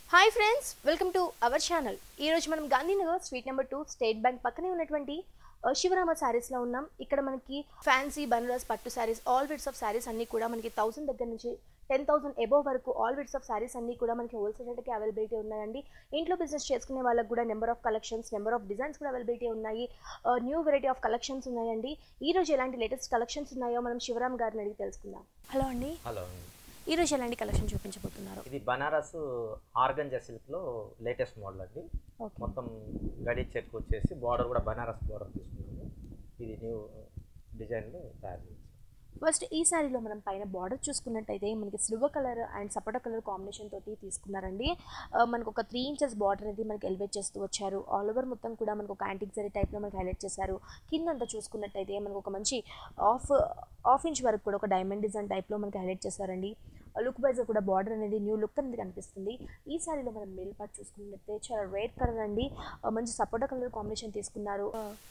Hi friends welcome to our channel ఈరోజు మనం Gandhinagar street number two State Bank పక్కనే ఉన్నటువంటి ఆ, శివరామ శారీస్లో ఉన్నాం ఇక్కడ మనకి ఫ్యాన్సీ బనారస్ పట్టు sarees all weds of sarees అన్నీ కూడా మనకి థౌసండ్ దగ్గర నుంచి టెన్ థౌసండ్ ఎబోవ్ వరకు ఆల్ విడ్స్ ఆఫ్ శారీస్ అన్నీ కూడా మనకి హోల్సేల్ రేట్కి అవైలబిలిటీ ఉన్నాయండి ఇంట్లో బిజినెస్ చేసుకునే వాళ్ళకి కూడా number of collections number of designs కూడా అవైలబిలిటీ ఉన్నాయి న్యూ వెరైటీ ఆఫ్ కలెక్షన్స్ ఉన్నాయండి ఈ రోజు ఎలాంటి లేటెస్ట్ కలెక్షన్స్ ఉన్నాయో మనం శివరామ్ గారిని అడిగి తెలుసుకుందాం హలో అండి హలో ఈ రోజు ఎలాంటి కలెక్షన్ చూపించబోతున్నారు ఇది బనారస్ ఆర్గంజా సిల్క్లో లేటెస్ట్ మోడల్ అండి ఓకే మొత్తం గడి చెక్ వచ్చేసి బార్డర్ కూడా బనారస్ బార్డర్ తీసుకున్నాము ఇది న్యూ డిజైన్లో తయారు చేసాం ఫస్ట్ ఈ శారీలో మనం పైన బార్డర్ చూసుకున్నట్టయితే మనకి silver colour and sapota colour combination తోటి తీసుకున్నారండి ఆ, మనకు ఒక త్రీ ఇంచెస్ బార్డర్ అనేది మనకి ఎలివేట్ చేస్తూ వచ్చారు ఆల్ ఓవర్ మొత్తం కూడా మనకు ఒక యాంటిక్ జరీ టైప్లో మనకి హైలైట్ చేశారు కింద అంతా చూసుకున్నట్టయితే మనకు ఒక మంచి ఆఫ్ హాఫ్ ఇంచ్ వరకు కూడా ఒక డైమండ్ డిజైన్ టైప్లో మనకి హైలైట్ చేశారండి లుక్ వైజ్ కూడా బార్డర్ అనేది న్యూ లుక్ అనేది కనిపిస్తుంది ఈ శారీలో మనం మిల్ పార్ట్ చూసుకున్నట్లయితే చాలా రేర్ కలర్ అండి ఆ, మంచి సపోటా కలర్ కాంబినేషన్ తీసుకున్నారు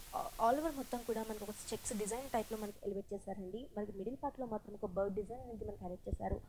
ఆల్ ఓవర్ మొత్తం కూడా మనకు ఒక చెక్స్ డిజైన్ టైప్లో మనకి ఎలివేట్ చేశారండి మనకి మిడిల్ పార్ట్లో మాత్రం ఒక బర్డ్ డిజైన్ అనేది మనకి హైలైట్ చేశారు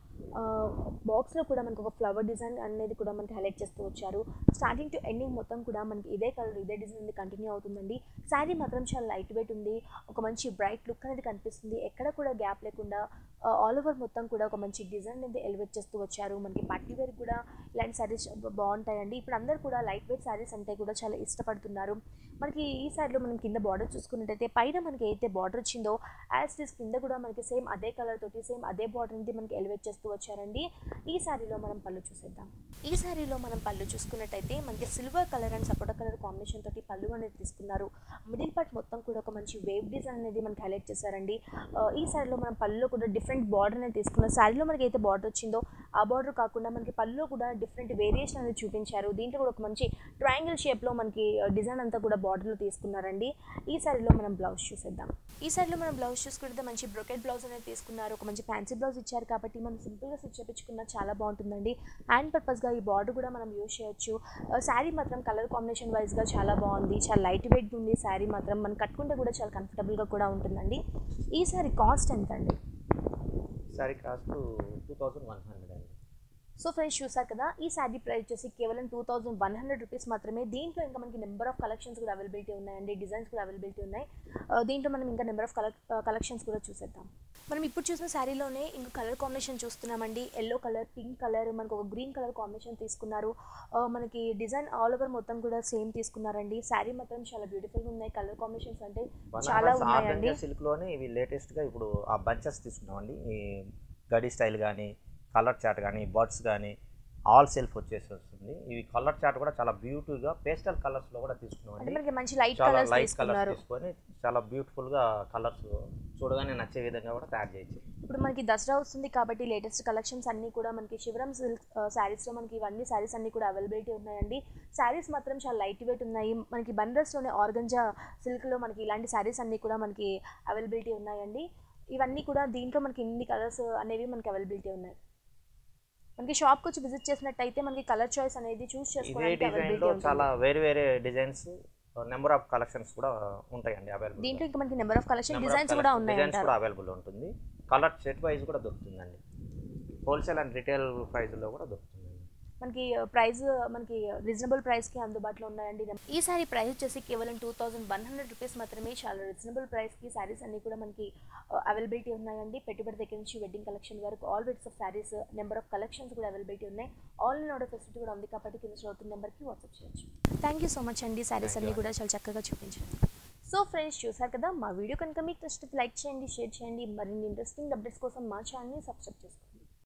బాక్స్లో కూడా మనకు ఒక ఫ్లవర్ డిజైన్ అనేది కూడా మనకి హైలైట్ చేస్తూ వచ్చారు స్టార్టింగ్ టు ఎండింగ్ మొత్తం కూడా మనకి ఇదే కలర్ ఇదే డిజైన్ అనేది కంటిన్యూ అవుతుందండి శారీ మాత్రం చాలా లైట్ వెయిట్ ఉంది ఒక మంచి బ్రైట్ లుక్ అనేది కనిపిస్తుంది ఎక్కడ కూడా గ్యాప్ లేకుండా ఆల్ ఓవర్ మొత్తం కూడా ఒక మంచి డిజైన్ అనేది ఎలివేట్ చేస్తూ వచ్చారు మనకి పార్టీ వేర్ కూడా ఇలాంటి శారీస్ బాగుంటాయండి ఇప్పుడు అందరు కూడా లైట్ వెయిట్ శారీస్ అంటే కూడా చాలా ఇష్టపడుతున్నారు మనకి ఈ సైడ్లో మనం కింద బార్డర్ చూసుకున్నట్టయితే పైన మనకి అయితే బార్డర్ వచ్చిందో యాజ్ ఇస్ కింద కూడా మనకి సేమ్ అదే కలర్ తోటి సేమ్ అదే బార్డర్ అనేది మనకి ఎలివేట్ చేస్తూ వచ్చారండి ఈ శారీలో మనం పళ్ళు చూసేద్దాం ఈ శారీలో మనం పళ్ళు చూసుకున్నట్టయితే మనకి silver colour and sapota colour combination తోటి పళ్ళు అనేది తీసుకున్నారు మిడిల్ పార్ట్ మొత్తం కూడా ఒక మంచి వేవ్ డిజైన్ అనేది మనకి హైలైట్ చేశారండి ఆ, ఈ శారీలో మనం పళ్ళులో కూడా డిఫరెంట్ బార్డర్ అనేది తీసుకున్నాం శారీలో మనకి అయితే బార్డర్ వచ్చిందో ఆ బార్డర్ కాకుండా మనకి పళ్ళులో కూడా డిఫరెంట్ వేరియేషన్ అనేది చూపించారు దీంట్లో కూడా ఒక మంచి ట్రయాంగిల్ షేప్లో మనకి డిజైన్ అంతా కూడా బార్డర్లో తీసుకున్నారండి ఈ శారీలో మనం బ్లౌజ్ చూసేద్దాం ఈ శారీలో మనం బ్లౌజ్ చూసుకుంటే మంచి బ్రొకెట్ బ్లౌజ్ అనేది తీసుకున్నారు ఒక మంచి ఫ్యాన్సీ బ్లౌజ్ ఇచ్చారు కాబట్టి మనం సింపుల్గా స్టిచ్ చేయించుకున్నా చాలా బాగుంటుందండి హ్యాండ్ పర్పస్గా ఈ బార్డర్ కూడా మనం యూజ్ చేయొచ్చు శారీ మాత్రం కలర్ కాంబినేషన్ వైజ్గా చాలా బాగుంది చాలా లైట్ వెయిట్ ఉంది శారీ మాత్రం మనం కట్టుకుంటే కూడా చాలా కంఫర్టబుల్గా కూడా ఉంటుందండి ఈ శారీ కాస్ట్ ఎంత అండి saree cost two thousand one hundred అండి సో ఫ్రెండ్స్ చూసారు కదా ఈ శారీ ప్రైస్ వచ్చేసి కేవలం two thousand one hundred rupees మాత్రమే దీంట్లో ఇంకా మనకి నెంబర్ ఆఫ్ కలెక్షన్స్ కూడా అవైలబిలిటీ ఉన్నాయండి డిజైన్స్ కూడా అవైలబిలిటీ ఉన్నాయి ఆ, దీంట్లో మనం ఇంకా నెంబర్ ఆఫ్ కలెక్ కలెక్షన్స్ కూడా చూసేద్దాం మనం ఇప్పుడు చూసిన శారీలోనే ఇంకా కలర్ కాంబినేషన్ చూస్తున్నామండి ఎల్లో కలర్ పింక్ కలర్ మనకు ఒక గ్రీన్ కలర్ కాంబినేషన్ తీసుకున్నారు ఆ, మనకి డిజైన్ ఆల్ ఓవర్ మొత్తం కూడా సేమ్ తీసుకున్నారండి శారీ మాత్రం చాలా బ్యూటిఫుల్గా ఉన్నాయి కలర్ కాంబినేషన్స్ అంటే చాలా బనారస్ ఉన్నాయండి ఆర్గంజా సిల్క్లోనే ఇవి లేటెస్ట్గా ఇప్పుడు ఆ బంచెస్ తీసుకున్నామండి ఈ గడి స్టైల్ కానీ కలర్ చాట్ కానీ బర్డ్స్ కానీ ఆల్ సెల్ఫ్ వచ్చేసి వస్తుంది ఇవి కలర్ చాట్ కూడా చాలా బ్యూటిఫుల్గా పేస్టల్ కలర్స్లో కూడా అంటే తీసుకున్నామండి మనకి మంచి లైట్ చాలా కలర్స్ లైట్ కలర్స్ తీసుకున్నారు తీసుకొని చాలా బ్యూటిఫుల్గా కలర్స్ చూడగానే నచ్చే విధంగా కూడా తయారు చేయొచ్చు ఇప్పుడు మనకి దసరా వస్తుంది కాబట్టి లేటెస్ట్ కలెక్షన్స్ అన్నీ కూడా మనకి శివరం సిల్క్ శారీస్లో మనకి ఇవన్నీ శారీస్ అన్నీ కూడా అవైలబిలిటీ ఉన్నాయండి శారీస్ మాత్రం చాలా లైట్ వెయిట్ ఉన్నాయి మనకి బనరస్లోనే ఆర్గంజా సిల్క్లో మనకి ఇలాంటి శారీస్ అన్నీ కూడా మనకి అవైలబిలిటీ ఉన్నాయండి ఇవన్నీ కూడా దీంట్లో మనకి ఇన్ని కలర్స్ అనేవి మనకి అవైలబిలిటీ ఉన్నాయి మనకి షాప్కి వచ్చి విజిట్ చేసినట్టయితే మనకి కలర్ చాయిస్ అనేది చూస్ ఇదే చేసుకోవడానికి డిజైన్లో అవైలబిలిటీ చాలా ఉంటుంది వేరే వేరే డిజైన్స్ నెంబర్ ఆఫ్ కలెక్షన్స్ కూడా ఉంటాయండి అవైలబుల్ దీంట్లో ఇంకా మనకి నెంబర్ ఆఫ్ కలెక్షన్ డిజైన్స్ కూడా ఉన్నాయి డిజైన్స్ అంటారు కూడా అవైలబుల్ ఉంటుంది కలర్ సెట్ వైజ్ కూడా దొరుకుతుందండి హోల్సేల్ అండ్ రిటైల్ ప్రైస్లో కూడా దొరుకుతుందండి మనకి ప్రైస్ మనకి రీజనబుల్ ప్రైస్కి అందుబాటులో ఉన్నాయండి ఈ సారీ ప్రైస్ వచ్చేసి కేవలం two thousand one hundred rupees మాత్రమే చాలా రీజనబుల్ ప్రైస్కి శారీస్ అన్నీ కూడా మనకి అవైలబిలిటీ ఉన్నాయండి పెట్టుబడి దగ్గర నుంచి వెడ్డింగ్ కలెక్షన్ వరకు all weds of sarees number of collections కూడా అవైలబిలిటీ ఉన్నాయి ఆన్లైన్ ఆర్డర్ ఫెసిలిటీ కూడా ఉంది కాబట్టి కింద చదువుతున్న నెంబర్కి వాట్సాప్ చేయొచ్చు థ్యాంక్ యూ సో మచ్ అండి శారీస్ Thank అన్నీ you. కూడా చాలా చక్కగా చూపించారు సో ఫ్రెండ్స్ చూసారు కదా మా వీడియో కనుక మీకు నచ్చితే లైక్ చేయండి షేర్ చేయండి మరిన్ని ఇంట్రెస్టింగ్ అప్డేట్స్ కోసం మా ఛానల్ని సబ్స్క్రైబ్ చేసుకోండి